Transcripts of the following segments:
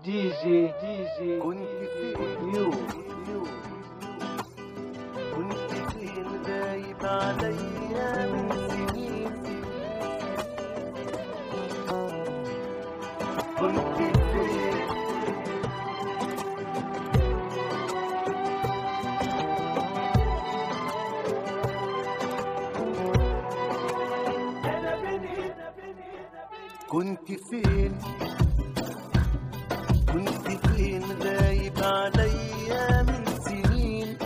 دي جي دي جي كنت فين يو كنت فين غايب عليا من سنين كنت فين كنت فين كنت فين غايب عليا من سنين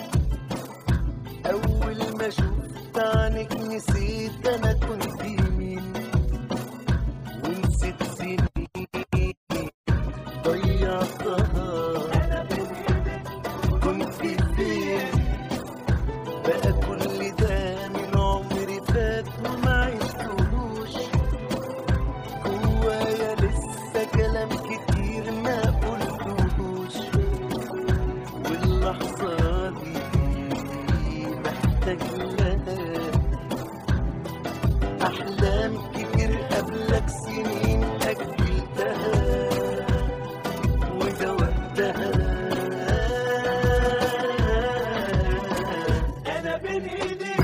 أول ما شفت عنك نسيت أنا كنت مين ونسيت سنين ضيعتها كنت فين بقى كل ده من عمري فات وما عشتهوش جوايا لسه كلام كتير ما قلتهوش واللحظة دي محتاج لها أحلام كتير قبلك سنين أجلتها وده وقتها أنا بين إيديك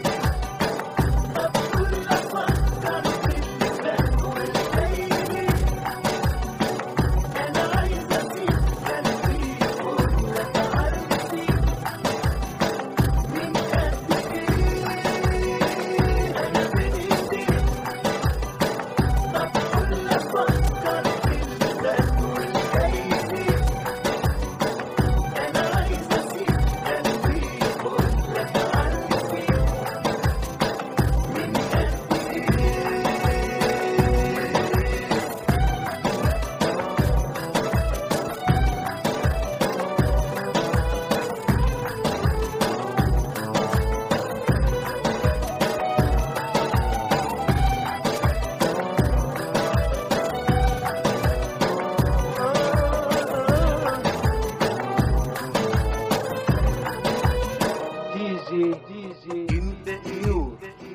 دي جي دي جي انت ايه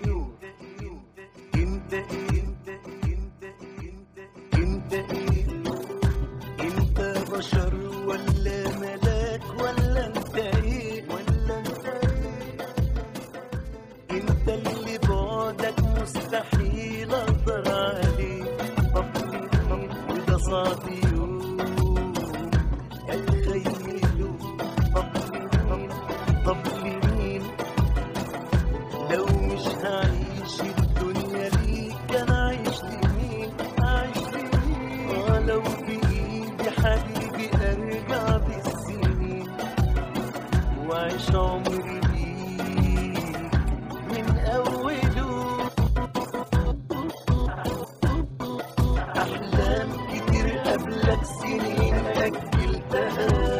انت ايه انت ايه انت بشر ولا ملاك ولا انت ايه ولا انت ايه انت اللي بعدك مستحيل اقدر عليه طب ليه وده صعب يوم اتخيله طب ليه طب لمين لو مش هعيش الدنيا ليك انا عايش لمين عايش لمين اه لو بايدي حبيبي ارجع بالسنين واعيش عمري ليك من اوله احلام كتير قبلك سنين اجلتها